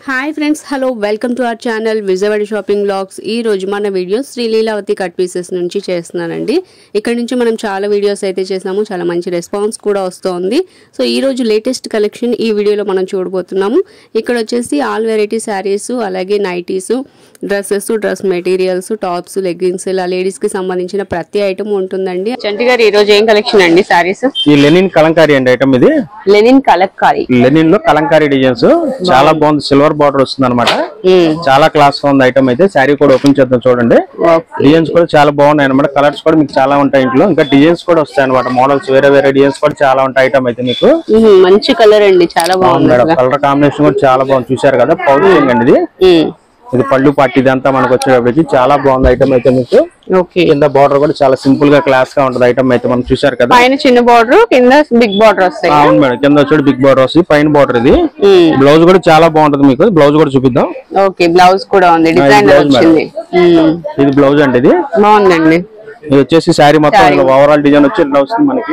Hi friends hello welcome to our channel Vijayawada shopping blogs ఈ రోజు మన video Shri Leelavathi cut pieces నుంచి చేస్తున్నానండి ఇక్కడ నుంచి మనం చాలా వీడియోస్ అయితే చేసాము చాలా మంచి రెస్పాన్స్ కూడా వస్తుంది సో ఈ రోజు లేటెస్ట్ కలెక్షన్ ఈ వీడియోలో మనం చూడబోతున్నాము ఇక్కడ వచ్చేసి ఆల్ వెరైటీ శారీస్ అలాగే nighties dresses dress materials tops leggings ఇలా లేడీస్ కి సంబంధించిన ప్రతి ఐటమ్ ఉంటుందండి చంటి గారు ఈ రోజు ఏం కలెక్షన్ అండి శారీస్ ఈ లెనిన్ కలంకారీ అండి ఐటమ్ ఇది లెనిన్ కలక్కారి లెనిన్ లో కలంకారీ డిజైన్స్ చాలా బాగుంది సిల్వర్ బార్డర్ వస్తుంది అనమాట చాలా క్లాస్ గా ఉంది ఐటమ్ అయితే శారీ కూడా ఓపెన్ చేద్దాం చూడండి డిజైన్స్ కూడా చాలా బాగున్నాయి అనమాట కలర్స్ కూడా మీకు చాలా ఉంటాయి ఇంట్లో ఇంకా డిజైన్స్ కూడా వస్తాయి అనమాట మోడల్స్ వేరే వేరే డిజైన్స్ కూడా చాలా ఉంటాయి ఐటమ్ అయితే మీకు మంచి కలర్ అండి చాలా బాగుంది మేడం కలర్ కాంబినేషన్ కూడా చాలా బాగుంది చూసారు కదా పౌడర్ అండి ఇది ఉమ్. ఇది పళ్ళు పార్టీ ఇదంతా మనకు వచ్చేటప్పటికి చాలా బాగుంది ఐటమ్ అయితే మీకు ఓకే కింద బార్డర్ కూడా చాలా సింపుల్ గా క్లాస్ గా ఉంటుంది ఐటమ్ అయితే మనం చూసారు కదా పైన చిన్న బార్డర్ కింద బిగ్ బార్డర్ వస్తాయి అవును మేడం కింద వచ్చి బిగ్ బార్డర్ వస్తుంది పైన బార్డర్ ఇది బ్లౌజ్ కూడా చాలా బాగుంటది మీకు బ్లౌజ్ కూడా చూపిద్దాం ఓకే బ్లౌజ్ కూడా ఉంది డిజైన్ blouse వచ్చింది ఉమ్. ఇది బ్లౌజ్ అండి ఇది బాగుందండి ఇది వచ్చేసి శారీ మొత్తం ఓవరాల్ డిజైన్ వచ్చి ఇట్లా వస్తుంది మనకి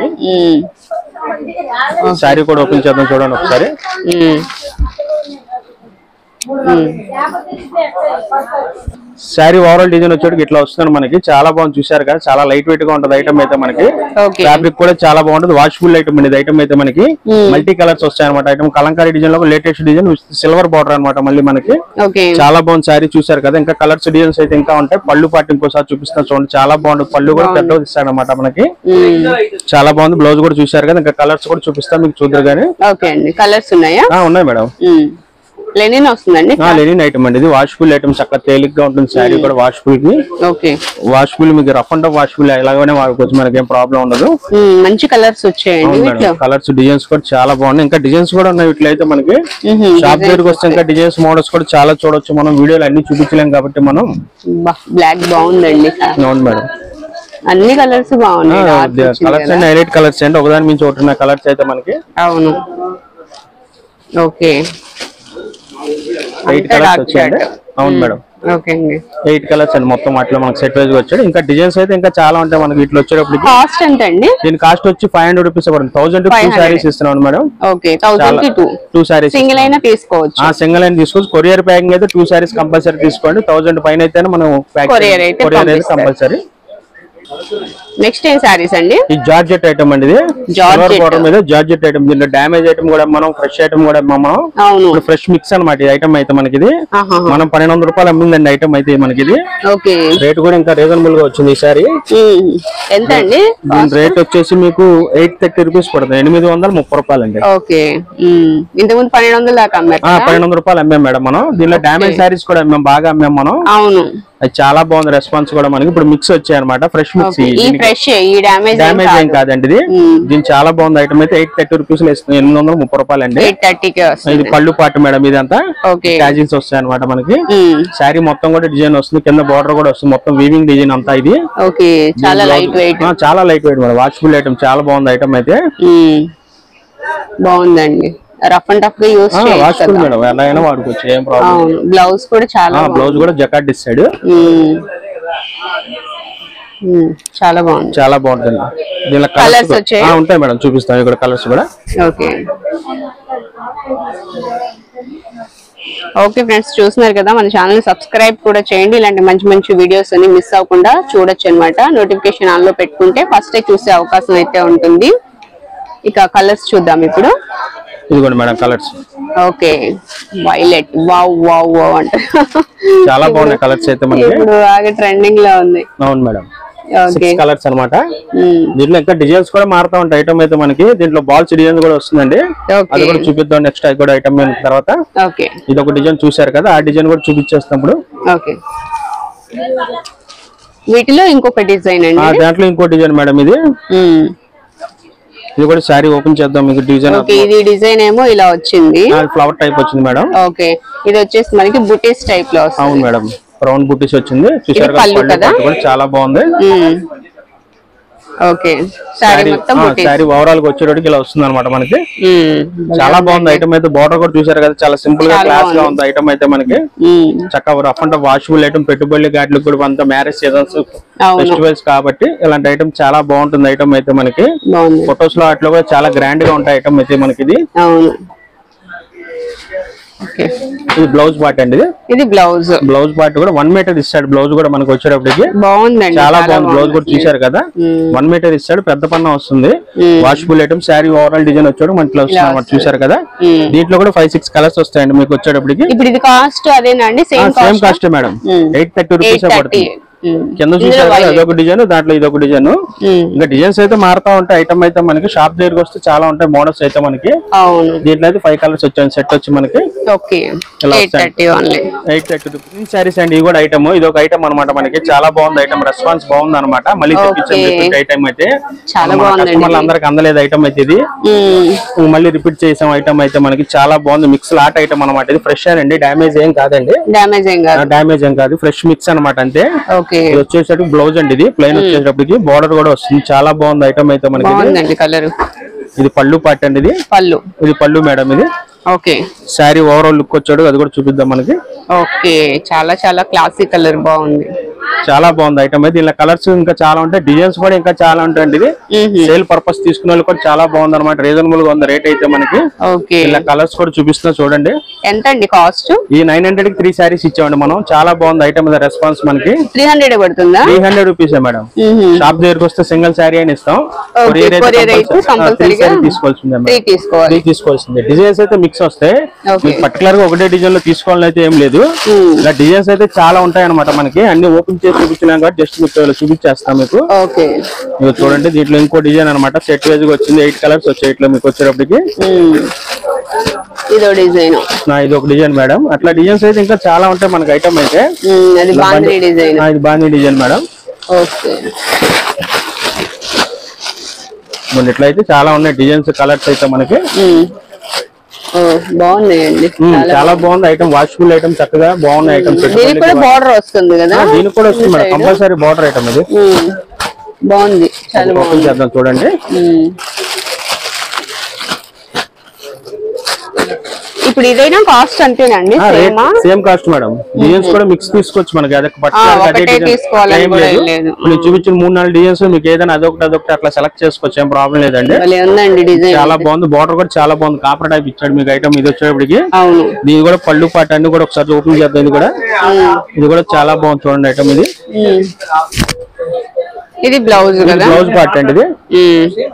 ఉమ్. శారీ కూడా ఓపెన్ చేద్దాం చూడండి ఒకసారి ఉమ్. ఉమ్. శారీ ఓవరాల్ డిజైన్ వచ్చేటికి ఇట్లా వస్తుంది మనకి చాలా బాగుంది చూసారు కదా చాలా లైట్ వెయిట్ గా ఉంటుంది ఐటమ్ అయితే మనకి ఓకే ఫ్యాబ్రిక్ కూడా చాలా బాగుంటుంది వాష్ఫుల్ ఐటమ్ ఇది ఐటమ్ అయితే మనకి మల్టీ కలర్స్ వస్తాయి అనమాట ఐటమ్ కలంకారీ డిజైన్ లో లేటెస్ట్ డిజైన్ సిల్వర్ బార్డర్ అన్నమాట మళ్ళీ మనకి ఓకే చాలా బాగుంది శారీ చూసారు కదా ఇంకా కలర్స్ డిజైన్స్ అయితే ఇంకా ఉంటాయి పళ్ళు పాటు ఇంకోసారి చూపిస్తాను చూడండి చాలా బాగుంది పళ్ళు కూడా పెద్దగా ఇస్తాడు అనమాట మనకి ఉమ్. చాలా బాగుంది బ్లౌజ్ కూడా చూసారు కదా ఇంకా కలర్స్ కూడా చూపిస్తాను మీకు చూద్దరు కానీ ఓకే అండి కలర్స్ ఉన్నాయా ఆ, ఉన్నాయి మేడం ఉమ్. లెనిన్ వస్తుందండి ఆ లెనిన్ ఐటమ్ అండి ఇది వాష్ఫుల్ ఐటమ్ చక్కగా తేలిగ్గా ఉంటుంది శారీ కూడా వాష్ఫుల్ కి ఓకే వాష్ఫుల్ మీకు రఫ్ అండ్ వాష్ఫుల్ ఎలాగనే వాడుకోవచ్చు మనకి ఏం ప్రాబ్లం ఉండదు ఉమ్. మంచి కలర్స్ వచ్చాయండి వీటిలో కలర్స్ డిజైన్స్ కూడా చాలా బాగున్నాయి ఇంకా డిజైన్స్ కూడా ఉన్నాయి వీటిలో అయితే మనకి ఉహు. షాప్ దగ్గరకు వస్తే ఇంకా డిజైన్స్ మోడల్స్ కూడా చాలా చూడొచ్చు మనం వీడియోలు అన్ని చూపించలేం కాబట్టి మనం బ్లాక్ బాగుందండి అవును మేడం అన్ని కలర్స్ బాగున్నాయి Dark వచ్చింది కలర్స్ కదా. అండి హైలైట్ కలర్స్ అండి ఒకదాని మించి ఒకటి ఉన్న కలర్స్ అయితే మనకి అవును ఓకే ఎయిట్ అంతా కలర్స్ dark వచ్చాయండి shade. అవును మేడం ఓకే అండి ఎయిట్ కలర్స్ అండి మొత్తం అట్లా మనకి సెట్ వైజ్ వచ్చాడు ఇంకా డిజైన్స్ అయితే ఇంకా చాలా ఉంటాయి మనకి వీటిలో వచ్చేటప్పటికి కాస్ట్ ఎంత అండి దీని కాస్ట్ వచ్చి ఫైవ్ హండ్రెడ్ రూపీస్ పడుతుంది థౌసండ్ టూ శారీస్ ఇస్తున్నాను మేడం ఓకే థౌసండ్ కి టూ టూ శారీస్ సింగిల్ అయినా తీసుకోవచ్చు ఆ సింగిల్ అయిన తీసుకోవచ్చు కొరియర్ ప్యాకింగ్ అయితే టూ శారీస్ కంపల్సరీ తీసుకోండి థౌసండ్ పైన అయితే మనం Courier అయితే కొరియర్ అయితే పంపిస్తారు. కంపల్సరీ నెక్స్ట్ ఏం శారీస్ అండి ఈ జార్జెట్ ఐటమ్ అండి ఇది Georgette. సిల్వర్ బార్డర్ మీద జార్జెట్ ఐటమ్ దీంట్లో డ్యామేజ్ ఐటమ్ కూడా మనం ఫ్రెష్ ఐటమ్ కూడా మనం అవును ఇప్పుడు ఫ్రెష్ మిక్స్ అన్నమాట ఈ ఐటమ్ అయితే మనకి ఇది ఆహా. మనం పన్నెండు వందల రూపాయలు అమ్మిందండి ఐటమ్ అయితే మనకి ఇది ఓకే రేట్ కూడా ఇంకా రీజనబుల్ గా వచ్చింది ఈసారి ఉమ్. ఎంత అండి దీని రేట్ వచ్చేసి మీకు ఎయిట్ థర్టీ రూపీస్ పడుతుంది ఎనిమిది వందల ముప్పై రూపాయలు అండి ఓకే ఉమ్. ఇంతకుముందు పన్నెండు వందల దాకా అమ్మారు కదా? పన్నెండు వందల రూపాయలు అమ్మాం మేడం మనం దీనిలో డ్యామేజ్ శారీస్ కూడా అమ్మాం బాగా అమ్మాం మనం అవును అది చాలా బాగుంది రెస్పాన్స్ కూడా మనకి ఇప్పుడు మిక్స్ వచ్చాయి అనమాట ఫ్రెష్ మిక్స్ ఈ ఫ్రెష్ ఈ డ్యామేజ్ డ్యామేజ్ ఏం కాదండి ఇది దీని చాలా బాగుంది ఐటమ్ అయితే ఎయిట్ థర్టీ రూపీస్ లో ఇస్తుంది ఎనిమిది వందల ముప్పై రూపాయలు అండి ఎయిట్ థర్టీకే వస్తుంది ఇది పళ్ళు పాటు మేడం ఇదంతా ఓకే క్యాజిన్స్ వస్తాయి అనమాట మనకి ఉమ్. శారీ మొత్తం కూడా డిజైన్ వస్తుంది కింద బార్డర్ కూడా వస్తుంది మొత్తం వీవింగ్ డిజైన్ అంతా ఇది ఓకే చాలా లైట్ వెయిట్ ఆ, చాలా light weight madam washable item చాలా బాగుంది ఐటమ్ అయితే ఉమ్. బాగుందండి రఫ్ అండ్ టఫ్ గా యూస్ చేయొచ్చు వాష్ఫుల్ కదా. మేడం ఎలా అయినా వాడుకోవచ్చు ఏం ప్రాబ్లం అవును బ్లౌజ్ కూడా చాలా బాగుంది. బ్లౌజ్ కూడా జకాట్ ఇస్తాడు ఉమ్. ఉమ్. చాలా బాగుంది చాలా బాగుంటుంది దీనిలో Colours కలర్స్ వచ్చాయా? ఉంటాయి మేడం చూపిస్తాం ఇక్కడ కలర్స్ కూడా ఓకే ఓకే ఫ్రెండ్స్ చూస్తున్నారు కదా మన ఛానల్ సబ్స్క్రైబ్ కూడా చేయండి ఇలాంటి మంచి మంచి వీడియోస్ అన్ని మిస్ అవ్వకుండా చూడొచ్చు అనమాట నోటిఫికేషన్ ఆన్ లో పెట్టుకుంటే ఫస్ట్ చూసే అవకాశం అయితే ఉంటుంది ఇక కలర్స్ చూద్దాం ఇప్పుడు ఇదిగోండి madam colours okay violet wow wow wow అంట చాలా బాగున్నాయి కలర్స్ అయితే మనకి ఇప్పుడు బాగా ట్రెండింగ్ లో ఉంది అవును మేడం ఓకే సిక్స్ కలర్స్ అన్నమాట దీంట్లో ఇంకా డిజైన్స్ కూడా మారుతా ఉంటాయి ఐటమ్ అయితే మనకి దీంట్లో బాల్స్ డిజైన్ కూడా వస్తుందండి అది ఓకే కూడా చూపిద్దాం నెక్స్ట్ అది కూడా ఐటమ్ తర్వాత ఓకే ఇది ఒక డిజైన్ చూసారు కదా ఆ డిజైన్ కూడా చూపించేస్తాం ఇప్పుడు ఓకే వీటిలో ఇంకొక డిజైన్ ఆ అండి దాంట్లో ఇంకో డిజైన్ మేడం ఇది ఉమ్. ఇది కూడా శారీ ఓపెన్ చేద్దాం మీకు డిజైన్ ఓకే ఇది డిజైన్ ఏమో ఇలా వచ్చింది ఫ్లవర్ టైప్ వచ్చింది మేడం ఓకే ఇది వచ్చేసి మనకి బుటీస్ టైప్ లో వస్తుంది అవును మేడం రౌండ్ బుట్టీస్ వచ్చింది చూసారు కదా పళ్ళు పళ్ళు కదా? పట్టు కూడా చాలా బాగుంది ఉమ్. ఓకే సారీ మొత్తం బుటీస్ శారీ ఓవరాల్ గా వచ్చేటోడికి ఇలా వస్తుంది అనమాట మనకి ఉమ్. చాలా బాగుంది ఐటమ్ అయితే బార్డర్ కూడా చూసారు కదా చాలా సింపుల్ గా చాలా క్లాస్ గా బాగుంది. ఉంది ఐటమ్ అయితే మనకి ఉమ్. చక్కగా రఫ్ అంటే వాషబుల్ ఐటమ్ పెట్టుబడి గాట్లు కూడా అంతా మ్యారేజ్ సీజన్స్ అవును ఫెస్టివల్స్ కాబట్టి ఇలాంటి ఐటమ్ చాలా బాగుంటుంది ఐటమ్ అయితే మనకి బాగుంది ఫొటోస్ లో అట్లా కూడా చాలా గ్రాండ్ గా ఉంటాయి ఐటమ్ అయితే మనకి ఇది అవును ఓకే ఇది బ్లౌజ్ పార్ట్ అండి ఇది ఇది బ్లౌజ్ బ్లౌజ్ పార్ట్ కూడా వన్ మీటర్ ఇస్తాడు బ్లౌజ్ కూడా మనకి వచ్చేటప్పటికి బాగుందండి చాలా బాగుంది బ్లౌజ్ కూడా చూశారు కదా వన్ మీటర్ ఇస్తాడు పెద్ద పన్న వస్తుంది washable item sari overall design వచ్చాడు మనకి వస్తుంది అన్నమాట చూశారు కదా దీంట్లో కూడా ఫైవ్ సిక్స్ కలర్స్ వస్తాయండి మీకు వచ్చేటప్పటికి ఇప్పుడు ఇది కాస్ట్ అదేనండి same same cost madam eight thirty rupees పడుతుంది కింద చూసారు కదా అదొక డిజైన్ దాంట్లో ఇదొక డిజైన్ ఇంకా డిజైన్స్ అయితే మారుతా ఉంటాయి ఐటమ్ అయితే మనకి షాప్ దగ్గరికి వస్తే చాలా ఉంటాయి మోడల్స్ అయితే మనకి అవును దీంట్లో అయితే ఫైవ్ కలర్స్ వచ్చాయి సెట్ వచ్చి మనకి ఓకే ఇలా eight thirty only eight thirty rupees saris అండి ఇది కూడా ఐటమ్ ఇది ఒక ఐటమ్ అనమాట మనకి చాలా బాగుంది ఐటమ్ రెస్పాన్స్ బాగుంది అనమాట మళ్ళీ తెప్పించాం రిపీట్ ఐటమ్ అయితే చాలా మన బాగుందండి కస్టమర్లు అందరికి అందలేదు ఐటమ్ అయితే ఇది మళ్ళీ రిపీట్ చేసాం ఐటమ్ అయితే మనకి చాలా బాగుంది మిక్స్ లాట్ ఐటమ్ అనమాట ఇది ఫ్రెష్ అండి డామేజ్ ఏం కాదండి డ్యామేజ్ ఏం కాదు డామేజ్ ఏం కాదు ఫ్రెష్ మిక్స్ అనమాట అంతే ఓకే ఇది వచ్చేసరికి బ్లౌజ్ అండి ఇది ప్లెయిన్ వచ్చేటప్పటికి బార్డర్ కూడా వస్తుంది చాలా బాగుంది ఐటమ్ అయితే మనకి ఇది. బాగుందండి కలర్ ఇది పళ్ళు పార్ట్ అండి ఇది పళ్ళు ఇది పళ్ళు మేడం ఇది ఓకే శారీ ఓవరాల్ లుక్ వచ్చాడు అది కూడా చూపిద్దాం మనకి ఓకే చాలా చాలా క్లాసిక్ కలర్ బాగుంది చాలా బాగుంది ఐటమ్ అయితే ఇలా కలర్స్ ఇంకా చాలా ఉంటాయి డిజైన్స్ కూడా ఇంకా చాలా ఉంటాయండి ఇది సేల్ పర్పస్ తీసుకునే వాళ్ళు కూడా చాలా బాగుంది అనమాట రీజనబుల్ గా ఉంది రేట్ అయితే మనకి ఓకే ఇలా కలర్స్ కూడా చూపిస్తున్నా చూడండి ఎంత అండి కాస్ట్ ఈ నైన్ హండ్రెడ్ కి త్రీ శారీస్ ఇచ్చామండి మనం చాలా బాగుంది ఐటమ్ రెస్పాన్స్ మనకి త్రీ హండ్రెడ్ పడుతుందా three hundred rupees madam shop దగ్గరికి వస్తే సింగిల్ శారీ అని ఇస్తాం Okay, courier అయితే త్రీ compulsory గా శారీ తీసుకోవాల్సిందే త్రీ మేడం తీసుకోవాలి త్రీ తీసుకోవాల్సిందే డిజైన్స్ అయితే మిక్స్ వస్తాయి Okay. మీకు పర్టికులర్ గా ఒకటే డిజైన్ లో తీసుకోవాలని అయితే ఏం లేదు ఇలా డిజైన్స్ అయితే చాలా ఉంటాయి అనమాట మనకి అన్ని ఓపెన్ చేసి చూపించినాం కాబట్టి జస్ట్ మీకు ఇలా చూపించేస్తాం మీకు ఓకే మీకు చూడండి దీంట్లో ఇంకో డిజైన్ అనమాట సెట్ వేజ్ వచ్చింది ఎయిట్ కలర్స్ వచ్చాయి ఇట్లా మీకు వచ్చేటప్పటికి ఇదో డిజైన్ నా ఇది ఒక డిజైన్ మేడం అట్లా డిజైన్స్ అయితే ఇంకా చాలా ఉంటాయి మనకి ఐటమ్ అయితే అది బాగుంది డిజైన్ ఆ, ఇది బాగుంది డిజైన్ మేడం ఓకే మన ఇట్లా అయితే చాలా ఉన్నాయి డిజైన్స్ కలర్స్ అయితే మనకి ఓ బాగున్నాయండి ఉమ్, చాలా బాగుంది ఐటమ్ వాషబుల్ ఐటమ్ చక్కగా బాగున్నాయి ఐటమ్స్ దీనికి కూడా బార్డర్ వస్తుంది కదా దీనికి కూడా వస్తుంది మేడం కంపల్సరీ బార్డర్ ఐటమ్ ఇది ఉమ్, బాగుంది చాలా ఓపెన్ బాగుంది చేద్దాం చూడండి ఉమ్. ఇప్పుడు ఇదైనా కాస్ట్ అంతేనండి సేమా సేమ్ కాస్ట్ మేడం డిజైన్స్ కూడా మిక్స్ తీసుకోవచ్చు మనకి అదొక ఆ, పర్టికులర్ అదే ఒకటే డిజైన్ తీసుకోవాలని ఏం కూడా లేదు ఏం లేదు. ఇప్పుడు నేను చూపించిన మూడు నాలుగు డిజైన్స్ మీకు ఏదైనా అదొకటి అదొకటి అట్లా సెలెక్ట్ చేసుకోవచ్చు ఏం ప్రాబ్లం లేదండి భలే ఉందండి డిజైన్ చాలా బాగుంది బార్డర్ కూడా చాలా బాగుంది కాపర్ టైప్ ఇచ్చాడు మీకు ఐటమ్ ఇది వచ్చేటప్పటికి అవును దీని కూడా పళ్ళు పాట అన్ని కూడా ఒకసారి ఓపెన్ చేద్దాం ఇది కూడా ఇది కూడా చాలా బాగుంది చూడండి ఐటమ్ ఇది ఉమ్. ఇది బ్లౌజ్ కదా బ్లౌజ్ పార్ట్ అండి ఇది ఉమ్.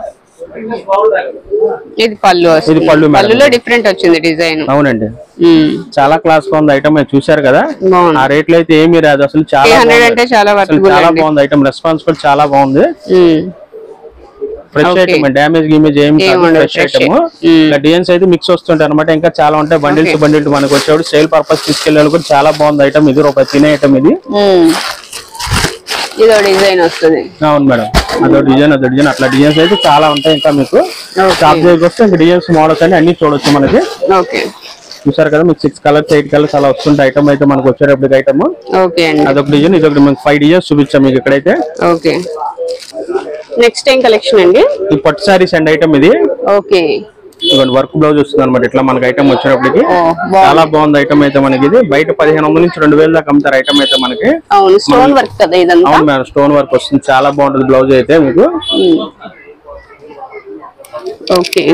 ఇది పళ్ళు వస్తుంది ఇది పళ్ళు మేడం. పళ్ళులో డిఫరెంట్ వచ్చింది డిజైన్ అవునండి చాలా క్లాస్ గా ఉంది ఐటమ్ చూసారు కదా బాగుంది ఆ రేట్లు అయితే ఏమీ రాదు అసలు త్రీ చాలా హండ్రెడ్ బాగుంది. అంటే చాలా అసలు వర్తబుల్ చాలా అండి బాగుంది ఐటమ్ రెస్పాన్స్ కూడా చాలా బాగుంది ఉమ్. Fresh Okay. ఐటమ్ డ్యామేజ్ గిమేజ్ ఏం ఏం కాదు ఉండదు, ఫ్రెష్ fresh. Item Mm. ఇలా డిజైన్స్ అయితే మిక్స్ వస్తుంటాయి అనమాట ఇంకా చాలా ఉంటాయి బండిల్స్ బండిల్ మనకు వచ్చేవాడు సేల్ పర్పస్ తీసుకెళ్ళే కూడా చాలా బాగుంది ఐటమ్ ఇది రూపాయి తినే ఐటమ్ ఇది ఉమ్. ఇదో డిజైన్ వస్తుంది అవును మేడం అదో డిజైన్ అదో డిజైన్ అట్లా డిజైన్స్ అయితే చాలా ఉంటాయి ఇంకా మీకు షాప్ దగ్గరికి వస్తే ఇంకా డిజైన్స్ మోడల్స్ అన్ని అన్ని చూడొచ్చు మనకి ఓకే చూసారు కదా మీకు సిక్స్ కలర్స్ ఎయిట్ కలర్స్ అలా వస్తుంటాయి ఐటమ్ అయితే మనకు వచ్చేటప్పటికి ఐటమ్ ఓకే అండి అదొక డిజైన్ ఇదొకటి మీకు ఫైవ్ డిజైన్స్ చూపించాం మీకు ఇక్కడైతే ఓకే నెక్స్ట్ టైం కలెక్షన్ అండి ఈ పట్టు సారీస్ అండ్ ఐటమ్ ఇది ఓకే ఇదిగోండి వర్క్ బ్లౌజ్ వస్తుంది అనమాట ఇట్లా మనకి ఐటమ్ వచ్చేటప్పటికి ఓ చాలా బాగుంది ఐటమ్ అయితే మనకి ఇది బయట పదిహేను వందల నుంచి రెండు వేలు దాకా అమ్ముతారు ఐటమ్ అయితే మనకి అవును స్టోన్ వర్క్ కదా ఇదంతా అవును మేడం స్టోన్ వర్క్ వస్తుంది చాలా బాగుంటుంది బ్లౌజ్ అయితే మీకు ఓకే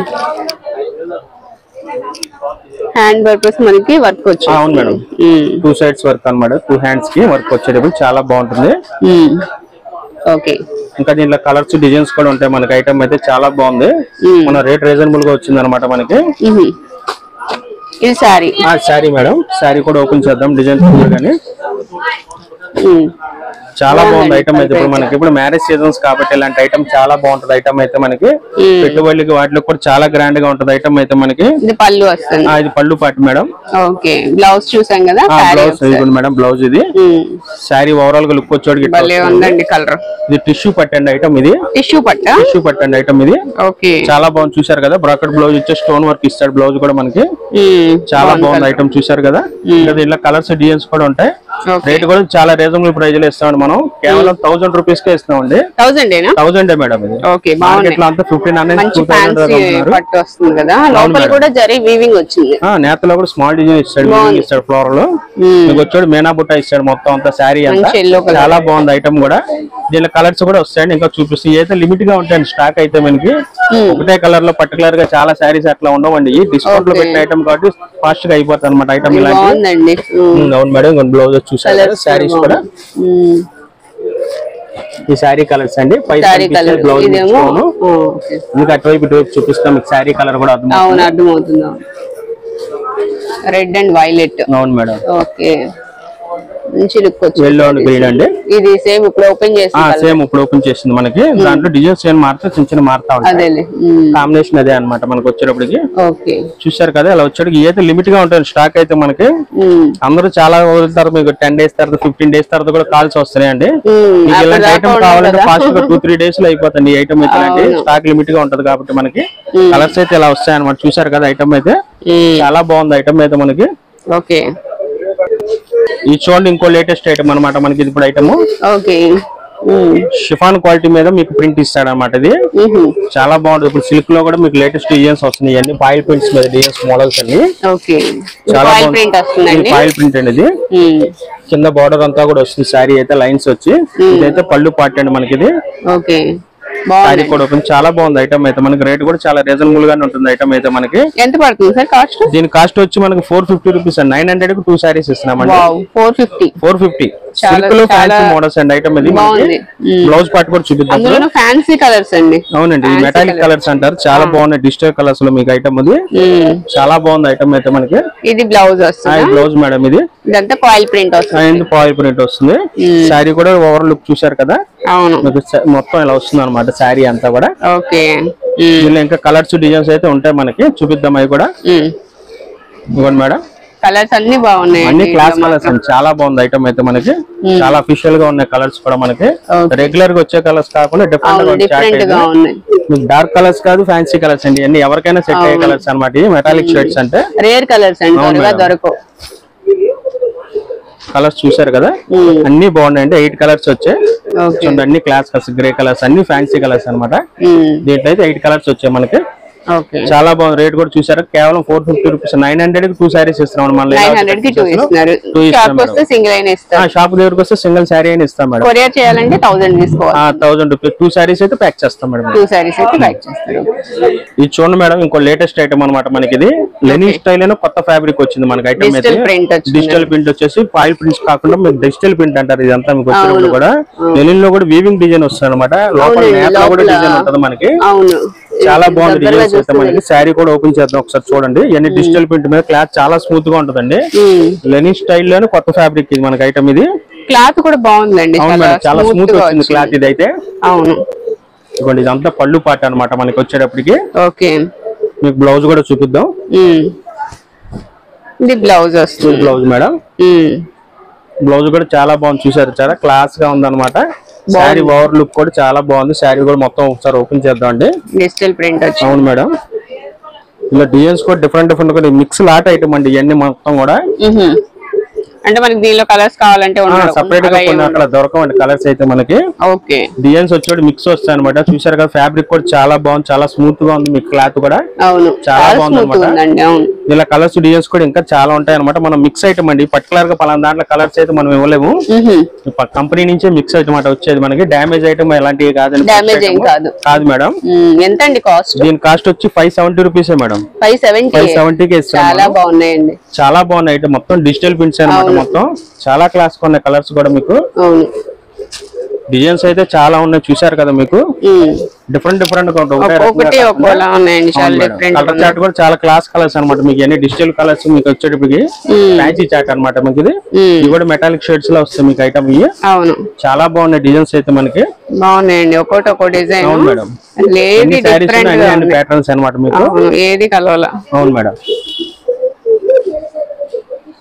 హ్యాండ్ పర్పస్ మనకి వర్క్ ఆ, వచ్చింది అవును మేడం టూ సైడ్స్ వర్క్ అన్నమాట టూ హ్యాండ్స్ కి వర్క్ వచ్చేటప్పుడు చాలా బాగుంటుంది ఓకే ఇంకా దీంట్లో కలర్స్ డిజైన్స్ కూడా ఉంటాయి మనకి ఐటమ్ అయితే చాలా బాగుంది మన రేట్ రీజనబుల్ గా వచ్చింది అనమాట మనకి ఇది సారీ ఆ శారీ మేడం శారీ కూడా ఓపెన్ చేద్దాం డిజైన్ కానీ చాలా బాగుంది ఐటమ్ అయితే ఇప్పుడు మనకి ఇప్పుడు మ్యారేజ్ సీజన్స్ కాబట్టి ఇలాంటి ఐటమ్ చాలా బాగుంటది ఐటమ్ అయితే మనకి పెట్టుబడులకి వాటిలో కూడా చాలా గ్రాండ్ గా ఉంటది ఐటమ్ అయితే మనకి ఇది పళ్ళు వస్తుంది ఆ, ఇది పళ్ళు పాటు మేడం ఓకే బ్లౌజ్ చూసాం కదా ఆ, సారీ బ్లౌజ్ ఇది మేడం బ్లౌజ్ ఇది శారీ ఓవరాల్ గా లుక్ వచ్చేవాడికి ఇట్లా భలే వస్తుంది. ఉందండి కలర్ ఇది టిష్యూ పట్టండి ఐటమ్ ఇది టిష్యూ పట్ట టిష్యూ పట్టండి ఐటమ్ ఇది ఓకే చాలా బాగుంది చూసారు కదా బ్రాకెట్ బ్లౌజ్ ఇచ్చే స్టోన్ వర్క్ ఇస్తాడు బ్లౌజ్ కూడా మనకి చాలా బాగుంది ఐటమ్ చూసారు కదా ఇంకా దీంట్లో కలర్స్ డిజైన్స్ కూడా ఉంటాయి ఓకే రేట్ కూడా చాలా రీజనబుల్ ప్రైస్ లో ఇస్తామండి మనం కేవలం థౌసండ్ రూపీస్ కే ఇస్తామండి థౌసండ్ ఏనా థౌసండ్ మేడం ఇది ఓకే బాగున్నాయి మార్కెట్ లో అంతా ఫిఫ్టీన్ హండ్రెడ్ మంచి టూ థౌసండ్ ఫ్యాన్సీ పట్టు వస్తుంది కదా లోపల మేడం. కూడా జరీ వీవింగ్ వచ్చింది నేతలో కూడా స్మాల్ డిజైన్ ఇస్తాడు వీవింగ్ ఇస్తాడు ఫ్లోర్ లో మీకు వచ్చాడు మేనా బుట్ట ఇస్తాడు మొత్తం అంతా శారీ అంతా మంచి yellow colour. చాలా బాగుంది ఐటమ్ కూడా దీనిలో కలర్స్ కూడా వస్తాయండి ఇంకా చూపిస్తాయి అయితే లిమిట్ గా ఉంటాయండి స్టాక్ అయితే మనకి ఒకటే కలర్ లో పర్టికులర్ గా చాలా శారీస్ అట్లా ఉండవండి ఈ డిస్కౌంట్ లో Okay. పెట్టిన ఐటమ్ కాబట్టి ఫాస్ట్ గా అయిపోతుంది అనమాట ఐటమ్ ఇలాంటి బాగుందండి ఉమ్. అవును మేడం బ్లౌజ్ చూసారు Colours శారీస్ కూడా కూడా ఉమ్. ఈ శారీ కలర్స్ అండి పై శారీ కలర్ బ్లౌజ్ ఇదేమో ఓకే. మీకు అటువైపు ఇటువైపు చూపిస్తాం మీకు శారీ కలర్ కూడా అర్థం అవును అర్థమవుతుంది రెడ్ అండ్ వైలెట్ అవును మేడం ఓకే మంచి లుక్ వచ్చింది ఎల్లో అండ్ గ్రీన్ అండి ఇది సేమ్ ఇప్పుడు ఓపెన్ చేసి సేమ్ ఇప్పుడు ఓపెన్ చేసింది మనకి దాంట్లో డిజైన్స్ ఏం మారితే చిన్న చిన్న మారుతా ఉంటాయి అదేలే ఉమ్. కాంబినేషన్ అదే అన్నమాట మనకి వచ్చేటప్పటికి ఓకే చూసారు కదా అలా వచ్చేటికి అయితే లిమిట్ గా ఉంటుంది స్టాక్ అయితే మనకి ఉమ్. అందరూ చాలా వదులుతారు మీకు టెన్ డేస్ తర్వాత ఫిఫ్టీన్ డేస్ తర్వాత కూడా కాల్స్ వస్తున్నాయండి ఉమ్. మీకు ఇలాంటి అప్పటిదాకా ఐటమ్ ఉండదు కావాలంటే కదా. ఫాస్ట్ గా టూ త్రీ డేస్ లో అయిపోతుంది ఈ ఐటమ్ అయితే ఇలాంటి స్టాక్ లిమిట్ గా ఉంటది కాబట్టి మనకి కలర్స్ అయితే ఇలా వస్తాయి అనమాట చూసారు కదా ఐటమ్ అయితే ఉమ్. చాలా బాగుంది ఐటమ్ అయితే మనకి ఓకే ఈ చూడండి ఇంకో లేటెస్ట్ ఐటమ్ అన్నమాట మనకి ఇది ఇప్పుడు ఐటమ్ ఓకే ఉమ్. షిఫాన్ క్వాలిటీ మీద మీకు ప్రింట్ ఇస్తాడు అనమాట ఇది ఉహు. చాలా బాగుంటుంది ఇప్పుడు సిల్క్ లో కూడా మీకు లేటెస్ట్ డిజైన్స్ వస్తున్నాయి అన్ని పాయిల్ ప్రింట్స్ మీద డిజైన్స్ మోడల్స్ అన్ని ఓకే చాలా ఆయిల్ బాగుంది. ప్రింట్ వస్తుందండి పాయిల్ ప్రింట్ అండి ఇది ఉమ్. కింద బార్డర్ అంతా కూడా వస్తుంది శారీ అయితే లైన్స్ వచ్చి ఇదైతే పళ్ళు పార్ట్ అండి మనకి ఇది ఓకే శారీ బాగుంది కూడా ఓపెన్ చాలా బాగుంది ఐటమ్ అయితే మనకి రేట్ కూడా చాలా రీజనబుల్ గానే ఉంటుంది ఐటమ్ అయితే మనకి ఎంత పడుతుంది సార్ కాస్ట్ దీని కాస్ట్ వచ్చి మనకి ఫోర్ ఫిఫ్టీ రూపీస్ అండి నైన్ హండ్రెడ్ కు టూ శారీస్ ఇస్తున్నామండి wow four fifty four fifty చాలా- సిల్క్ లో ఫ్యాన్సీ చాలా మోడల్స్ అండి ఐటమ్ ఇది బాగుంది. మ్మ్. బ్లౌజ్ పార్ట్ కూడా చూపిద్దాం అందులోనూ ఫ్యాన్సీ కలర్స్ అండి అవునండి Fancy మెటాలిక్ colours. కలర్స్ అంటారు చాలా బాగున్నాయి డిజిటల్ కలర్స్ లో మీకు ఐటమ్ ఇది ఉమ్. చాలా బాగుంది ఐటమ్ అయితే మనకి ఇది బ్లౌజ్ వస్తుంది బ్లౌజ్ మేడం ఇది ఇదంతా కాయిల్ ప్రింట్ వస్తుంది అండ్ పాయిల్ ప్రింట్ వస్తుంది శారీ కూడా ఓవర్ లుక్ చూసారు కదా అవును మీకు స- మొత్తం ఇలా వస్తుంది అనమాట శారీ అంతా కూడా ఓకే దీనిలో ఇంకా కలర్స్ డిజైన్స్ అయితే ఉంటాయి మనకి చూపిద్దాం అవి కూడా ఇవ్వండి మేడం కలర్స్ అన్ని బాగున్నాయి అన్ని క్లాస్ కలర్స్ అండి చాలా బాగుంది ఐటమ్ అయితే మనకి చాలా అఫీషియల్ గా ఉన్నాయి కలర్స్ కూడా మనకి Okay. రెగ్యులర్ గా వచ్చే కలర్స్ కాకుండా అవును డిఫరెంట్ డిఫరెంట్ గా ఉన్నాయి మీకు డార్క్ కలర్స్ కాదు ఫ్యాన్సీ కలర్స్ అండి అన్ని ఎవరికైనా సెట్ అయ్యే కలర్స్ అనమాట మెటాలిక్ షేడ్స్ అంటే రేర్ కలర్స్ అండి అవును త్వరగా మేడం. దొరకవు కలర్స్ చూసారు కదా మ్మ్. అన్ని బాగున్నాయండి ఎయిట్ కలర్స్ వచ్చాయి ఓకే చూడండి అన్ని క్లాస్ కలర్స్ గ్రే కలర్స్ అన్ని ఫ్యాన్సీ కలర్స్ అన్నమాట దీంట్లో అయితే ఎయిట్ కలర్స్ వచ్చాయి మనకి ఓకే చాలా బాగుంది రేట్ కూడా చూసారు కేవలం four fifty rupees nine hundred కి టూ సారీస్ ఇస్తున్నాం మన నైన్ హండ్రెడ్ కి టూ ఇస్తున్నారు టూ ఇస్తాం షాప్ వస్తే సింగిల్ అయినా ఇస్తారు షాప్ దగ్గరకు వస్తే సింగిల్ శారీ అయినా ఇస్తాం మేడం కొరియర్ చేయాలంటే థౌసండ్ తీసుకోవాలి థౌసండ్ రూపీస్ టూ సారీస్ అయితే ప్యాక్ చేస్తాం మేడం టూ సారీస్ అయితే ప్యాక్ చేస్తారు ఇది చూడండి మేడం ఇంకో లేటెస్ట్ ఐటమ్ అనమాట మనకి ఇది లెనిన్ స్టైల్ అయినా కొత్త ఫ్యాబ్రిక్ వచ్చింది మనకి ఐటమ్ అయితే డిజిటల్ ప్రింట్ వచ్చింది డిజిటల్ ప్రింట్ వచ్చేసి ఫైల్ ప్రింట్స్ కాకుండా మీకు డిజిటల్ ప్రింట్ అంటారు ఇదంతా మీకు వచ్చినప్పుడు కూడా లెనిన్ లో కూడా వీవింగ్ డిజైన్ వస్తుంది అనమాట లోపల అవునండి, నేతలో కూడా లోపల. డిజైన్ ఉంటది మనకి అవును చాలా బాగుంది దగ్గరగా డిజైన్స్ అయితే చూస్తే మనకి శారీ కూడా ఓపెన్ చేద్దాం ఒకసారి చూడండి ఇవన్నీ డిజిటల్ ప్రింట్ మీద క్లాత్ చాలా స్మూత్ గా ఉంటదండి ఉమ్. లెనిన్ స్టైల్ లోనే కొత్త ఫ్యాబ్రిక్ ఇది మనకి ఐటమ్ ఇది క్లాత్ కూడా బాగుందండి అవును చాలా మేడం చాలా స్మూత్ స్మూత్ గా వచ్చింది వచ్చింది. క్లాత్ ఇది అయితే అవును ఇదిగోండి ఇదంతా పళ్ళు పాట అన్నమాట మనకి వచ్చేటప్పటికి ఓకే మీకు బ్లౌజ్ కూడా చూపిద్దాం ఉమ్. ఇది బ్లౌజ్ వస్తుంది బ్లౌజ్ మేడం ఉమ్. బ్లౌజ్ కూడా చాలా బాగుంది చూసారు చాలా క్లాస్ గా ఉంది అనమాట శారీ ఓవర్ లుక్ కూడా చాలా బాగుంది శారీ కూడా మొత్తం ఒకసారి ఓపెన్ చేద్దాం అండి డిజిటల్ ప్రింట్ వచ్చి అవును మేడం ఇలా డిజైన్స్ కూడా డిఫరెంట్ డిఫరెంట్ కూడా మిక్స్ లాట్ ఐటమ్ అండి ఇవన్నీ మొత్తం కూడా మ్హూ. అంటే మనకి దీనిలో కలర్స్ కావాలంటే ఉండవు. సపరేట్ గా అలాగే కొన్ని అక్కడ దొరకవండి కలర్స్ అయితే మనకి ఓకే డిజైన్స్ వచ్చి మిక్స్ వస్తాయి అనమాట చూసారు కదా ఫ్యాబ్రిక్ కూడా చాలా బాగుంది చాలా స్మూత్ గా ఉంది మీకు క్లాత్ కూడా అవును చాలా చాలా బాగుంది స్మూత్ అన్నమాట. ఉందండి అవును ఇలా కలర్స్ డిజైన్స్ కూడా ఇంకా చాలా ఉంటాయి అనమాట మనం మిక్స్ ఐటమ్ అండి పర్టికులర్ గా పలానా దాంట్లో కలర్స్ అయితే మనం ఇవ్వలేము మ్హూ. కంపెనీ నుంచే మిక్స్ అనమాట వచ్చేది మనకి డ్యామేజ్ ఐటమ్ ఎలాంటివి కాదండి Damage ఏం కాదు. కాదు మేడం మ్, ఎంత అండి కాస్ట్ దీని కాస్ట్ వచ్చి ఫైవ్ సెవెంటీ రూపీసే మేడం ఫైవ్ సెవెంటీ ఫైవ్ సెవెంటీకి ఇస్తాం చాలా మనం. బాగున్నాయండి చాలా బాగున్నాయి ఐటమ్ మొత్తం డిజిటల్ ప్రింట్స్ అనమాట అవును. మొత్తం చాలా క్లాస్ ఉన్నాయి కలర్స్ కూడా మీకు అవును డిజైన్స్ అయితే చాలా ఉన్నాయి చూసారు కదా మీకు మ్. డిఫరెంట్ డిఫరెంట్ ఒక్కొక్కటి ఒక్కోలా ఉన్నాయండి చాలా డిఫరెంట్ కలర్ చార్ట్ కూడా చాలా క్లాస్ కలర్స్ అన్నమాట మీకు అన్ని డిజిటల్ కలర్స్ మీకు వచ్చేటప్పటికి ఫ్యాన్సీ చార్ట్ అన్నమాట మీకు ఇది ఇవి కూడా మెటాలిక్ షేడ్స్ లో వస్తాయి మీకు ఐటమ్ ఇవి అవును చాలా బాగున్నాయి డిజైన్స్ అయితే మనకి బాగున్నాయండి ఒక్కోటి ఒక్కో డిజైన్ అవును మేడం ఏది అన్ని సారీస్ డిఫరెంట్ అన్ని గా అన్ని ఉంది ప్యాటర్న్స్ అన్నమాట మీకు అవును ఏది కలవాల అవును మేడం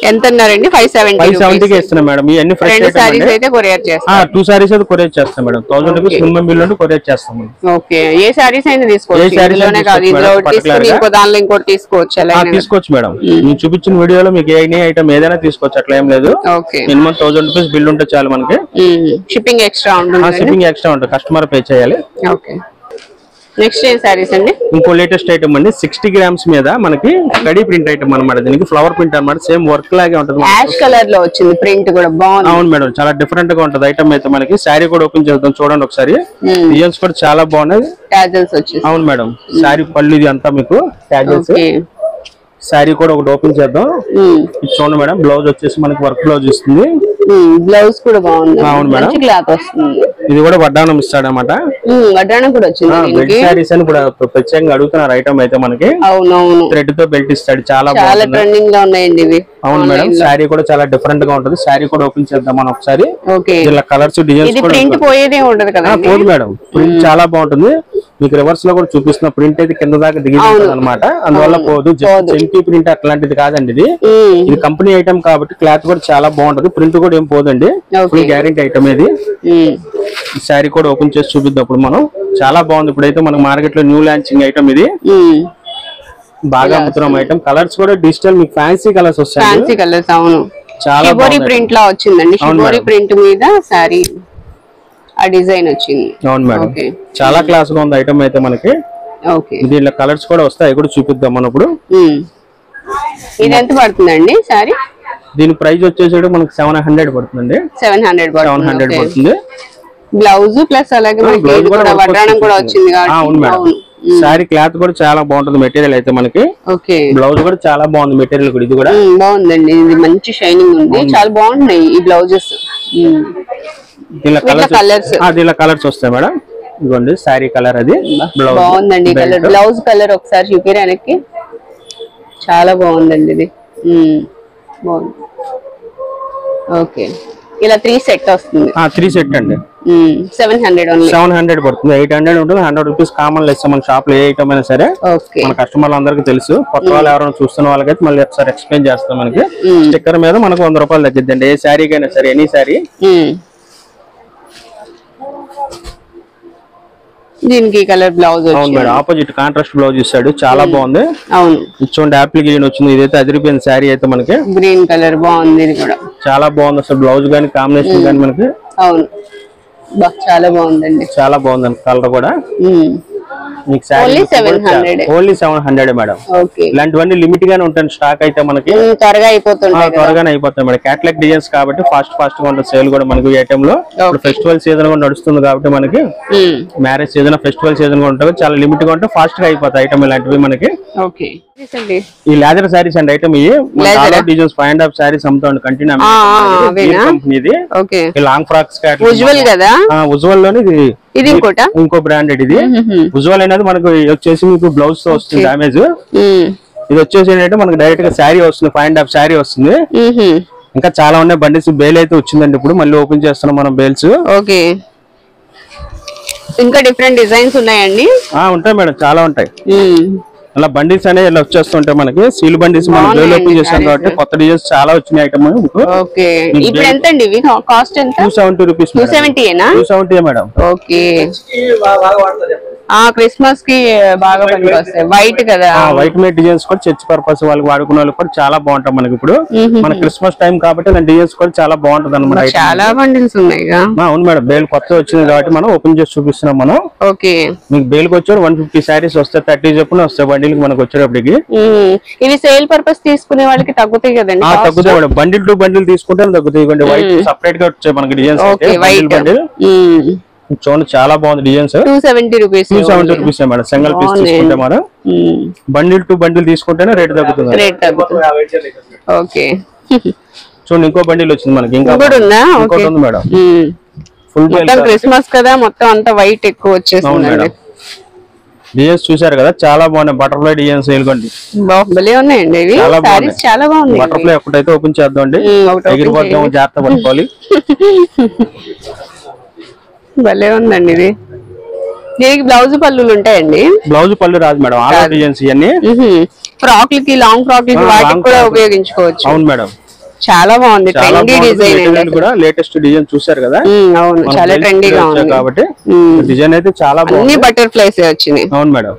ఎంత అన్నారండి ఫైవ్ సెవెంటీ ఫైవ్ సెవెంటీకి ఇస్తున్నాం మేడం ఇవన్నీ ఫ్రెష్ రెండు ఐటమ్ సారీస్ అండి అయితే కొరియర్ చేస్తారు టూ సారీస్ అయితే కొరియర్ చేస్తాం madam thousand rupees minimum bill నుండి కొరియర్ చేస్తాం మేడం. ఓకే ఏ సారీస్ అయినా తీసుకోవచ్చు ఏ sarees ఇందులోనే అయినా కాదు ఇందులో తీసుకోవచ్చు ఒకటి తీసుకుని particular గా. ఇంకో దానిలో ఇంకోటి తీసుకోవచ్చు ఎలా ఆ, అయినా తీసుకోవచ్చు మేడం నేను చూపించిన వీడియోలో మీకు ఏ ఐటమ్ ఏదైనా తీసుకోవచ్చు అట్లా ఏం లేదు okay minimum thousand rupees bill ఉంటే చాలు మనకి షిప్పింగ్ ఎక్స్ట్రా ఉంటుంది షిప్పింగ్ ఎక్స్ట్రా ఉంటుంది కస్టమర్ పే చేయాలి ఓకే నెక్స్ట్ ఏం సారీస్ అండి ఇంకో లేటెస్ట్ ఐటమ్ అండి సిక్స్టీ గ్రామ్స్ మీద మనకి కడీ ప్రింట్ ఐటమ్ అనమాట దీనికి ఫ్లవర్ ప్రింట్ అనమాట సేమ్ వర్క్ లాగే ఉంటుంది మనకి. యాష్ కలర్ లో వచ్చింది ప్రింట్ కూడా బాగుంది అవును మేడం చాలా డిఫరెంట్ గా ఉంటుంది ఐటమ్ అయితే మనకి శారీ కూడా ఓపెన్ చేద్దాం చూడండి ఒకసారి డిజైన్స్ కూడా చాలా బాగున్నాయి టాజల్స్ వచ్చేసి అవును మేడం శారీ పళ్ళు ఇది అంతా మీకు ట్యాజెస్ ఓకే శారీ కూడా ఒకటి ఓపెన్ చేద్దాం ఇది చూడండి మేడం బ్లౌజ్ వచ్చేసి మనకి వర్క్ బ్లౌజ్ ఇస్తుంది బ్లౌజ్ కూడా బాగుంది అవును మేడం. మంచి క్లాత్ వస్తుంది ఇది కూడా వడ్డానం ఇస్తాడు అనమాట ఉమ్, వడ్డాణం కూడా వచ్చింది బెల్ట్ దీనికి శారీస్ అని కూడా ప్రత్యేకంగా అడుగుతున్నారు ఐటమ్ అయితే మనకి అవునవును థ్రెడ్ తో బెల్ట్ ఇస్తాడు చాలా చాలా బాగుంటుంది ట్రెండింగ్ లో ఉన్నాయండి ఇవి అవును మేడం శారీ కూడా చాలా డిఫరెంట్ గా ఉంటుంది శారీ కూడా ఓపెన్ చేద్దాం మనం ఒకసారి ఓకే ఇలా కలర్స్ డిజైన్స్ ఇది కూడా ప్రింట్ పోయేదే ఉండదు కదా ఆ, పోదు మేడం ప్రింట్ చాలా బాగుంటుంది మీకు రివర్స్ లో కూడా చూపిస్తున్న ప్రింట్ అయితే కింద దాకా దిగి అనమాట అందువల్ల పోదు జస్ట్ చెంకి ప్రింట్ అట్లాంటిది కాదండి ఇది ఇది కంపెనీ ఐటమ్ కాబట్టి క్లాత్ కూడా చాలా బాగుంటది ప్రింట్ కూడా ఏం పోదండి ఫుల్ గ్యారెంటీ ఐటమ్ ఇది ఈ శారీ కూడా ఓపెన్ చేసి చూపిద్దాం ఇప్పుడు మనం చాలా బాగుంది ఇప్పుడైతే మన మార్కెట్ లో న్యూ లాంచింగ్ ఐటమ్ ఇది బాగా అమ్ముతున్నాం ఐటమ్ కలర్స్ కూడా డిజిటల్ మీకు ఫ్యాన్సీ కలర్స్ వస్తాయి ఫ్యాన్సీ కలర్స్ అవును చాలా షిబోరి బాగుంది ప్రింట్ లా వచ్చిందండి అవును షిబోరి మేడం. ప్రింట్ మీద సారీ ఆ డిజైన్ వచ్చింది అవును మేడం ఓకే చాలా క్లాస్ గా ఉంది ఐటమ్ అయితే మనకి ఓకే దీంట్లో కలర్స్ కూడా వస్తాయి అవి కూడా చూపిద్దాం మనం ఇప్పుడు ఉమ్. ఇది ఎంత పడుతుందండి సారీ దీని ప్రైస్ వచ్చేసి మనకి సెవెన్ హండ్రెడ్ పడుతుందండి సెవెన్ హండ్రెడ్ సెవెన్ హండ్రెడ్ పడుతుంది పడుతుంది బ్లౌజ్ ప్లస్ అలాగే మనకి బ్లౌజ్ ఇది కూడా work వడ్డాణం కూడా వచ్చేసింది. వచ్చింది ఆ, అవును కాబట్టి మేడం శారీ క్లాత్ కూడా చాలా బాగుంటుంది మెటీరియల్ అయితే మనకి ఓకే బ్లౌజ్ కూడా చాలా బాగుంది మెటీరియల్ కూడా ఇది కూడా ఉమ్, బాగుందండి ఇది మంచి షైనింగ్ ఉంది చాలా బాగున్నాయి ఈ బ్లౌజెస్ దీనిలో కలర్స్ colours. దీనిలో కలర్స్ వస్తాయి మేడం ఇదిగోండి శారీ కలర్ అది బ్లౌజ్ బాగుందండి కలర్ బ్లౌజ్ కలర్ ఒకసారి చూపిరా వెనక్కి చాలా బాగుందండి ఇది ఉమ్, బాగుంది ఓకే ఇలా త్రీ సెట్ వస్తుంది త్రీ సెట్ అండి seven hundred only seven hundred పడుతుంది ఎయిట్ హండ్రెడ్ ఉంటుంది హండ్రెడ్ రూపీస్ కామన్ ఇస్తాం మన షాప్ లో ఏ ఐటమ్ అయినా సరే ఓకే మన కస్టమర్లు అందరికీ తెలుసు కొత్త వాళ్ళు ఎవరైనా చూస్తున్న వాళ్ళకైతే మళ్ళీ ఒకసారి ఎక్స్ప్లెయిన్ చేస్తాం మనకి స్టిక్కర్ మీద మనకు వంద రూపాయలు తగ్గిద్దండి ఏ శారీకైనా సరే ఎనీ శారీ దీనికి కలర్ బ్లౌజ్ అవును వచ్చి మేడం ఆపోజిట్ కాంట్రాస్ట్ బ్లౌజ్ ఇస్తాడు చాలా బాగుంది అవును ఇచ్చోండి యాప్లిక్ గ్రీన్ వచ్చింది ఇదైతే అదిరిపోయిన శారీ అయితే మనకి గ్రీన్ కలర్ బాగుంది ఇది కూడా చాలా బాగుంది అసలు బ్లౌజ్ కానీ కాంబినేషన్ కానీ మనకి అవును బా చాలా బాగుందండి చాలా బాగుంది కలర్ కూడా మీకు Only 700. Only seven hundred madam okay ఇలాంటివన్నీ లిమిట్ గానే ఉంటాయి స్టాక్ అయితే మనకి త్వరగా ఆ, అయిపోతుంటాయి కదా త్వరగానే అయిపోతాయి మేడం క్యాటలాగ్ డిజైన్స్ కాబట్టి ఫాస్ట్ ఫాస్ట్ గా ఉంటుంది సేల్ కూడా మనకి ఈ ఐటమ్ లో ఇప్పుడు ఫెస్టివల్ సీజన్ కూడా నడుస్తుంది కాబట్టి మనకి ఉమ్, మ్యారేజ్ సీజన్ ఫెస్టివల్ సీజన్ కూడా ఉంటుంది చాలా లిమిట్ గా ఉంటే ఫాస్ట్ గా అయిపోతాయి ఐటమ్ ఇలాంటివి మనకి ఓకే తీసండి. ఈ లేదర్ శారీస్ అండి ఐటమ్ ఇవి Leather? Designs five and half saris అమ్ముతాం కంటిన్యూ ఆ, ఆ, అవేనా కంపెనీది ఓకే లాంగ్ ఫ్రాక్స్ ఉజ్వల్ కదా ఉజ్వల్ లోని ఇది ఇది ఇంకోట ఇంకో బ్రాండెడ్ ఇది ఉజ్వల్ అనేది మనకు వచ్చేసి మీకు బ్లౌజ్ తో వస్తుంది డామేజ్ ఇది వచ్చేసి ఏంటంటే మనకు డైరెక్ట్ గా శారీ వస్తుంది ఫైవ్ అండ్ హాఫ్ శారీ వస్తుంది ఇంకా చాలా ఉన్నాయి బండిస్ బేల్ అయితే వచ్చిందండి ఇప్పుడు మళ్ళీ ఓపెన్ చేస్తున్నాం మనం బేల్స్ ఓకే ఇంకా డిఫరెంట్ డిజైన్స్ ఉన్నాయండి ఉంటాయి మేడం చాలా ఉంటాయి ఉమ్, అలా బండిల్స్ అనేవి ఇలా వచ్చేస్తుంటాయి మనకి సీల్ బండిల్స్ మనం బేల్ ఓపెన్ చేసాం కాబట్టి కొత్త డిజైన్స్ చాలా వచ్చినాయి ఐటమ్ ఓకే ఇప్పుడు ఎంత అండి ఇవి కాస్ట్ ఎంత టూ సెవెంటీ రూపీస్ టూ సెవెంటీనా టూ సెవెంటీ మేడం ఓకే ఆ క్రిస్మస్ కి బాగా పనికి వస్తాయి వైట్ కదా వైట్ మేడ్ డిజైన్స్ కూడా చర్చ్ పర్పస్ వాళ్ళకి వాడుకునే వాళ్ళకి కూడా చాలా బాగుంటాయి మనకి ఇప్పుడు మన క్రిస్మస్ టైం కాబట్టి ఇలాంటి డిజైన్స్ కూడా చాలా బాగుంటది అనమాట చాలా బండిల్స్ ఉన్నాయిగా అవును మేడం బేల్ కొత్త వచ్చింది కాబట్టి మనం ఓపెన్ చేసి చూపిస్తున్నాం మనం ఓకే మీకు బేల్ కి వచ్చాడు వన్ ఫిఫ్టీ శారీస్ వస్తాయి థర్టీ చెప్పున వస్తాయి బండిల్ మనకు వచ్చేటప్పటికి ఉమ్, ఇవి సేల్ పర్పస్ తీసుకునే వాళ్ళకి తగ్గుతాయి కదండి ఆ తగ్గుతాయి మేడం బండిల్ టు బండిల్ తీసుకుంటే తగ్గుతాయి ఇవ్వండి వైట్ సపరేట్ గా వచ్చాయి మనకి డిజైన్స్ ఓకే వైట్ బండిల్ చూడండి చాలా బాగుంది designs two seventy rupees two seventy rupees madam single piece తీసుకుంటే మనం బండిల్ టు బండిల్ తీసుకుంటేనే రేట్ తగ్గుతుంది రేట్ తగ్గుతుంది ఓకే చూడండి ఇంకో బండిల్ వచ్చింది మనకి ఇంకా ఇంకోటి ఉందా ఇంకోటి ఓకే ఉంది మేడం ఉమ్. ఫుల్ మొత్తం క్రిస్మస్ కదా మొత్తం అంతా వైట్ ఎక్కువ అవును వచ్చేసిందండి మేడం డిజైన్స్ చూసారు కదా చాలా బాగున్నాయి బటర్ఫ్లై డిజైన్స్ వేలుకోండి బా- భలే ఉన్నాయండి ఇవి చాలా సారీస్ బాగున్నాయి. చాలా బాగున్నాయి ఇవి. బటర్ఫ్లై ఒకటైతే ఓపెన్ చేద్దాం అండి ఉమ్, ఒకటి open ఎగిరిపోతాం జాగ్రత్త పట్టుకోవాలి భలే ఉందండి ఇది దీనికి బ్లౌజ్ పళ్ళులు ఉంటాయండి బ్లౌజ్ పళ్ళు రాదు మేడం ఆల్ డిజైన్స్ ఇవన్నీ ఫ్రాక్లకి లాంగ్ ఫ్రాక్లకి ఆ, వాటికి long కూడా frock. ఉపయోగించుకోవచ్చు అవును మేడం చాలా బాగుంది చాలా ట్రెండీ డిజైన్ అండి బాగుంది కూడా లేటెస్ట్ డిజైన్ చూసారు కదా ఉమ్, అవును మన చాలా belt ట్రెండీగా వచ్చాయి ఉంది కాబట్టి ఉమ్. డిజైన్ అయితే చాలా అన్ని బాగుంది బటర్ఫ్లైస్ వచ్చినాయి అవును మేడం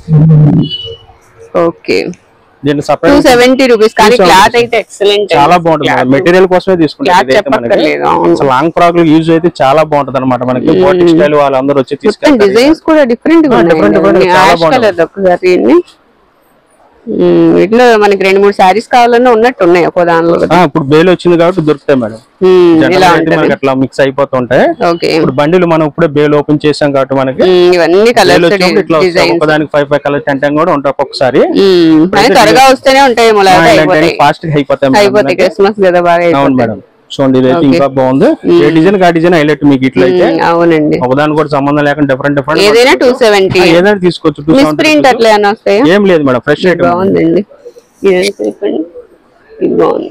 ఓకే దీన్ని టూ సపరేట్ సెవెంటీ రూపీస్ కానీ 270 క్లాత్ అయితే ఎక్సలెంట్ చాలా బాగుంటుంది మేడం మెటీరియల్ కోసమే తీసుకుంటారు క్లాత్ ఇదైతే మనకి చెప్పక్కర్లేదు అవును అసలు లాంగ్ ఫ్రాక్ యూజ్ అయితే చాలా బాగుంటది అనమాట మనకి బోటిక్ స్టైల్ వాళ్ళందరూ వచ్చి మొత్తం తీసుకెళ్తారు డిజైన్స్ కూడా డిఫరెంట్ గా ఆ, different, different, ఉన్నాయి చాలా యాష్ బాగున్నాయి. కలర్ ఒకసారి ఇన్ని. ఉమ్, వీటిలో మనకి రెండు మూడు శారీస్ కావాలన్నా ఉన్నట్టు ఉన్నాయి ఒక దానిలో ఆ, ఇప్పుడు బేల్ వచ్చింది కాబట్టి దొరుకుతాయి మేడం ఉమ్, జనరల్ ఇలా అయితే మనకి ఉంటది అట్లా మిక్స్ అయిపోతుంటాయి ఓకే ఇప్పుడు బండిలు మనం ఇప్పుడే బేల్ ఓపెన్ చేసాం కాబట్టి మనకి ఉమ్, ఇవన్నీ బేల్ కలర్స్ వచ్చినప్పుడు ఇట్లా వస్తాయి డిజైన్స్ ఒకదానికి five five colour ten ten కూడా ఉంటాయి ఒక్కొక్కసారి కానీ త్వరగా వస్తేనే ఉంటాయి మొదలైతే అయిపోతాయి ఫాస్ట్ గా అయిపోతాయి మేడం అయిపోతాయి క్రిస్మస్ కదా బాగా అవును అయిపోతాయి మేడం చూడండి ఇదైతే ఇంకా బాగుంది ఏ డిజైన్ ఆ డిజైన్ హైలైట్ మీకు ఇట్లా అయితే ఉమ్, అవునండి ఒకదానికి కూడా సంబంధం లేకుండా డిఫరెంట్ డిఫరెంట్ ఏదైనా టూ సెవెంటీ ఏదైనా తీసుకోవచ్చు టూ మిస్ ప్రింట్ అట్లా ఏమైనా వస్తాయా ఏం లేదు మేడం ఫ్రెష్ ఐటమ్ బాగుందండి ఇదంతా చెప్పండి ఇది బాగుంది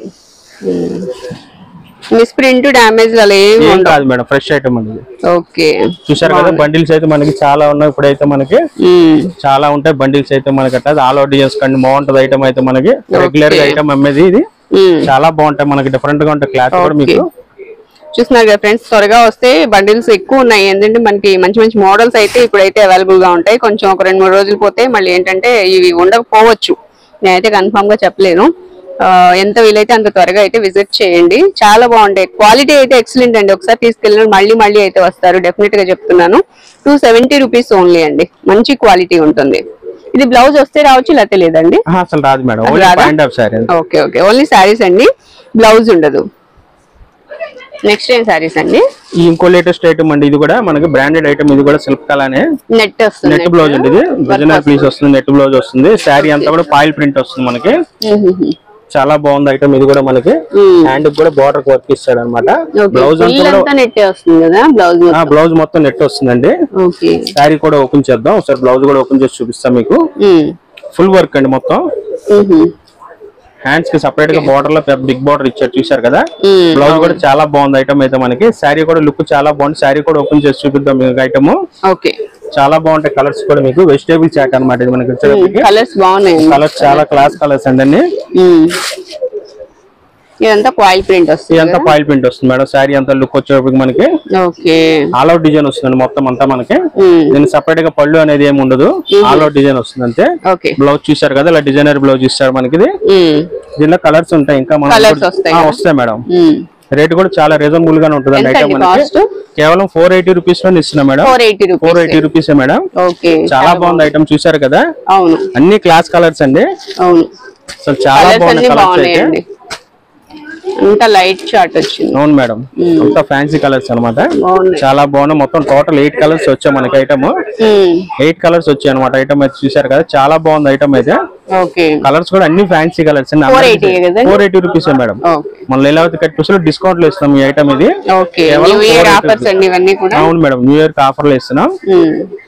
మిస్ ప్రింట్ డ్యామేజ్ అలా ఏమి ఏం ఉండవు కాదు మేడం ఫ్రెష్ ఐటమ్ అనేది ఓకే చూసారు కదా బండిల్స్ అయితే మనకి చాలా ఉన్నాయి ఇప్పుడైతే మనకి ఉమ్, చాలా ఉంటాయి బండిల్స్ అయితే మనకి అట్లా ఆల్ అవుట్ డిజైన్స్ కండి బాగుంటది ఐటమ్ అయితే మనకి రెగ్యులర్ గా ఐటమ్ అమ్మేది ఇది ఉమ్. చాలా బాగుంటాయి మనకి డిఫరెంట్ గా ఉంటాయి క్లాత్ కూడా మీకు చూస్తున్నారు కదా ఫ్రెండ్స్ త్వరగా వస్తే బండిల్స్ ఎక్కువ ఉన్నాయి ఎందుకంటే మనకి మంచి మంచి మోడల్స్ అయితే ఇప్పుడైతే అవైలబుల్ గా ఉంటాయి కొంచెం ఒక రెండు మూడు రోజులు పోతే మళ్ళీ ఏంటంటే ఇవి ఉండకపోవచ్చు నేనైతే కన్ఫామ్ గా చెప్పలేను ఆ, ఎంత వీలైతే అంత త్వరగా అయితే విజిట్ చేయండి చాలా బాగుంటాయి క్వాలిటీ అయితే ఎక్సలెంట్ అండి ఒకసారి తీసుకెళ్ళిన మళ్ళీ మళ్ళీ అయితే వస్తారు డెఫినెట్ గా చెప్తున్నాను టూ సెవెంటీ రూపీస్ ఓన్లీ అండి మంచి క్వాలిటీ ఉంటుంది ఇది బ్లౌజ్ వస్తే రావచ్చు లేకపోతే లేదండి ఆహా, అసలు రాదు మేడం ఓన్లీ రాదా? పాయింట్ ఆఫ్ సారీ ఓకే ఓకే ఓన్లీ శారీస్ అండి బ్లౌజ్ ఉండదు నెక్స్ట్ ఏం శారీస్ అండి ఈ ఇంకో లేటెస్ట్ ఐటమ్ అండి ఇది కూడా మనకి బ్రాండెడ్ ఐటమ్ ఇది కూడా సిల్క్ కలానే నెట్ వస్తుంది నెట్ బ్లౌజ్ అండి ఇది డిజైనర్ పీస్ వస్తుంది నెట్ బ్లౌజ్ వస్తుంది శారీ అంతా కూడా పాయిల్ ప్రింట్ వస్తుంది మనకి చాలా బాగుంది ఐటమ్ ఇది కూడా మనకి హ్యాండ్ కూడా బార్డర్ వర్క్ ఇస్తాడు అనమాట బ్లౌజ్ అంతా కూడా అంతా నెట్ వస్తుంది కదా బ్లౌజ్ ఆ బ్లౌజ్ మొత్తం నెట్ వస్తుందండి ఓకే శారీ కూడా ఓపెన్ చేద్దాం ఒకసారి బ్లౌజ్ కూడా ఓపెన్ చేసి చూపిస్తాం మీకు ఫుల్ వర్క్ అండి మొత్తం హ్యాండ్స్ కి సపరేట్ గా బార్డర్ లో బిగ్ బార్డర్ ఇచ్చారు చూసారు కదా బ్లౌజ్ కూడా చాలా బాగుంది ఐటమ్ అయితే మనకి శారీ కూడా లుక్ చాలా బాగుంది శారీ కూడా ఓపెన్ చేసి చూపిద్దాం మీకు ఐటమ్ ఓకే చాలా బాగుంటాయి కలర్స్ కూడా మీకు వెజిటేబుల్ చాట్ అనమాట ఇది మనకి వచ్చేటప్పటికి కలర్స్ బాగున్నాయి కలర్స్ చాలా క్లాస్ కలర్స్ అండి అన్ని ఉమ్. ఇదంతా కాయిల్ ప్రింట్ వస్తుంది ఇదంతా పాయిల్ ప్రింట్ వస్తుంది మేడం శారీ అంతా లుక్ వచ్చేటప్పటికి మనకి ఓకే ఆల్ అవుట్ డిజైన్ వస్తుంది మొత్తం అంతా మనకి ఉమ్. దీనికి సపరేట్ గా పళ్ళు అనేది ఏమి ఉండదు ఆల్ అవుట్ డిజైన్ వస్తుంది అంతే ఓకే బ్లౌజ్ చూసారు కదా ఇలా డిజైనర్ బ్లౌజ్ ఇస్తారు మనకి ఇది ఉమ్. దీనిలో కలర్స్ ఉంటాయి ఇంకా మనం Colours ఇప్పుడు- వస్తాయి ఆ, కదా? వస్తాయి మేడం ఉమ్. రేట్ కూడా చాలా రీజనబుల్ గానే ఉంటుంది అండి ఎంత ఐటమ్ అండి మనకి కాస్ట్ కేవలం ఫోర్ ఎయిటీ రూపీస్ లో ఇస్తున్నాం madam four eighty four rupees eighty rupees madam okay చాలా బాగుంది ఐటమ్ చూసారు కదా అవును అన్ని క్లాస్ కలర్స్ అండి అవును అసలు చాలా కలర్స్ బాగున్నాయి అన్ని కలర్స్ అయితే బాగున్నాయండి అంతా లైట్ షార్ట్ వచ్చింది అవును మేడం అంతా ఫ్యాన్సీ కలర్స్ అన్నమాట బాగున్నాయి చాలా బాగున్నాయి మొత్తం టోటల్ ఎయిట్ కలర్స్ వచ్చాయి మనకి ఐటమ్ ఉమ్. ఎయిట్ కలర్స్ వచ్చాయి అనమాట ఐటమ్ అయితే చూసారు కదా చాలా బాగుంది ఐటమ్ అయితే ఓకే కలర్స్ కూడా అన్ని ఫ్యాన్సీ కలర్స్ 480 కదండి? Four eighty rupees madam okay మన లీలావతి కట్ పీస్ లో డిస్కౌంట్ లో ఇస్తున్నాం ఈ ఐటమ్ ఇది ఓకే కేవలం న్యూ ఇయర్ 480 ఆఫర్స్ అండి ఇవన్నీ కూడా అవును మేడం న్యూ ఇయర్ కి ఆఫర్ లో ఇస్తున్నాం ఉమ్.